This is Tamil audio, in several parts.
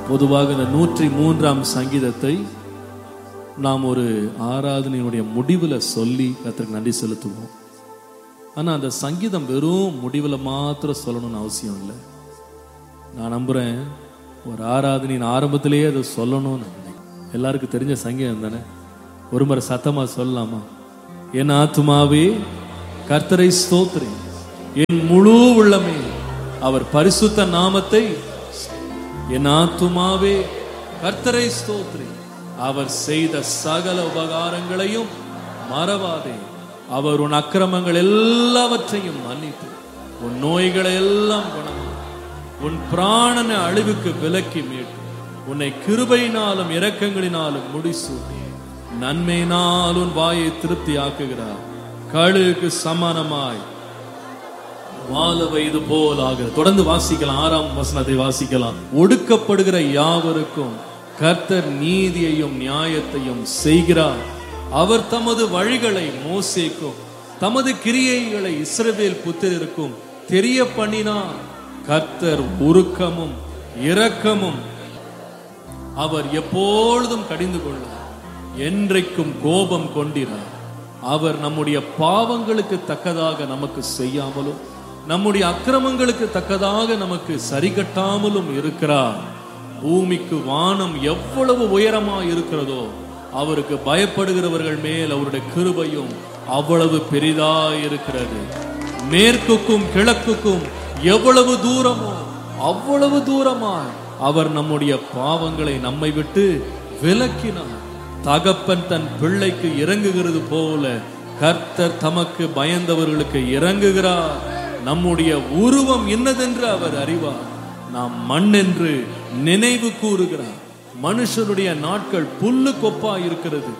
பொதுவாக இந்த நூற்றி மூன்றாம் சங்கீதத்தை நாம் ஒரு ஆராதனையினுடைய முடிவில் சொல்லி கர்த்தருக்கு நன்றி செலுத்துவோம் ஆனால் அந்த சங்கீதம் வெறும் முடிவில் மாத்திரம் சொல்லணும்னு அவசியம் இல்லை நான் நம்புகிறேன் ஒரு ஆராதனையின் ஆரம்பத்திலேயே அதை சொல்லணும்னு நினைக்கிறேன். எல்லாருக்கும் தெரிஞ்ச சங்கீதம் தானே ஒரு முறை சத்தமா சொல்லலாமா என் ஆத்துமாவே கர்த்தரை ஸ்தோத்திரி என் முழு உள்ளமே அவர் பரிசுத்த நாமத்தை என் ஆத்துமாவே கர்த்தரை ஸ்தோத்திரி அவர் செய்த சகல உபகாரங்களையும் மறவாதே அவர் உன் அக்கிரமங்கள் எல்லாவற்றையும் மன்னித்து உன் நோய்களை எல்லாம் குணமாக்கி உன் பிராணனை அழிவுக்கு விலக்கி மீட்டு உன்னை கிருபையினாலும் இரக்கங்களினாலும் முடிசூட்டி நன்மையினால் உன் வாயை திருப்தி ஆக்குகிறார் கழுகுக்கு சமானமாய் வாழ வயது போல் ஆகிறது தொடர்ந்து வாசிக்கலாம் ஆறாம் வசனத்தை வாசிக்கலாம் ஒடுக்கப்படுகிற யாவருக்கும் கர்த்தர் நீதியையும் நியாயத்தையும் செய்கிறார் அவர் தமது வழிகளை மோசேக்கும் தமது கிரியைகளை இஸ்ரவேல் புத்திரருக்கும் தெரிய பண்ணினார் கர்த்தர் உருக்கமும் இரக்கமும் அவர் எப்பொழுதும் கடிந்து கொள்ளார் என்றைக்கும் கோபம் கொண்டிறார் அவர் நம்முடைய பாவங்களுக்கு தக்கதாக நமக்கு செய்யாமலும் நம்முடைய அக்கிரமங்களுக்கு தக்கதாக நமக்கு சரிகட்டாமலும் இருக்கிறார் பூமிக்கு வானம் எவ்வளவு உயரமா இருக்கிறதோ அவருக்கு பயப்படுகிறவர்கள் மேல் அவருடைய கிருபையும் அவ்வளவு பெரிதா இருக்கிறது மேற்குக்கும் கிழக்குக்கும் எவ்வளவு தூரமோ அவ்வளவு தூரமாய் அவர் நம்முடைய பாவங்களை நம்மை விட்டு விலக்கினார் தகப்பன் தன் பிள்ளைக்கு இறங்குகிறது போல கர்த்தர் தமக்கு பயந்தவர்களுக்கு இறங்குகிறார் நம்முடைய உருவம் என்னதென்று அவர் அறிவார் நாம் மண் என்று நினைவு கூறுகிறார் மனுஷனுடைய நாட்கள் புல்லு கொப்பா இருக்கிறது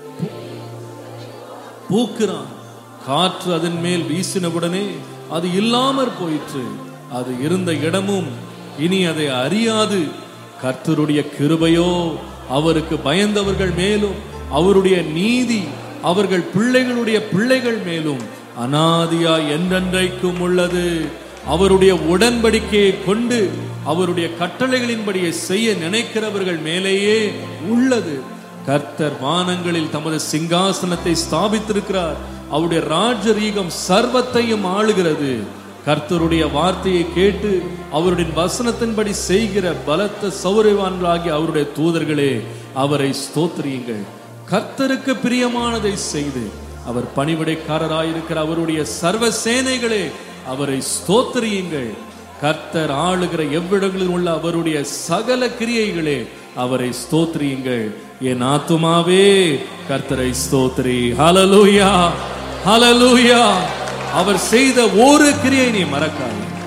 பூக்கிறான் காற்று அதன் மேல் வீசினவுடனே அது இல்லாமற் போயிற்று அது இருந்த இடமும் இனி அதை அறியாது கர்த்தருடைய கிருபையோ அவருக்கு பயந்தவர்கள் மேலும் அவருடைய நீதி அவர்கள் பிள்ளைகளுடைய பிள்ளைகள் மேலும் அனாதியா என்றென்றைக்கும் உள்ளது அவருடைய உடன்படிக்கையை கொண்டு அவருடைய கட்டளைகளின்படியை செய்ய நினைக்கிறவர்கள் மேலேயே உள்ளது கர்த்தர் வானங்களில் தமது சிங்காசனத்தை ஸ்தாபித்திருக்கிறார் அவருடைய ராஜரீகம் சர்வத்தையும் ஆளுகிறது கர்த்தருடைய வார்த்தையை கேட்டு அவருடைய வசனத்தின்படி செய்கிற பலத்த சௌரவான்களாகிய அவருடைய தூதர்களே அவரை ஸ்தோத்திரியுங்கள் கர்த்தருக்கு பிரியமானதை செய்து அவர் பணிவிடைக்காரராயிருக்கிற அவருடைய சர்வ சேனைகளே அவரை ஸ்தோத்திரியுங்கள் கர்த்தர் ஆளுகிற எவ்விடங்களில் உள்ள அவருடைய சகல கிரியைகளே அவரை ஸ்தோத்திரியுங்கள் என் ஆத்துமாவே கர்த்தரை ஸ்தோத்திரி ஹalleluya ஹalleluya அவர் செய்த ஒரு கிரியை நீ மறக்காதே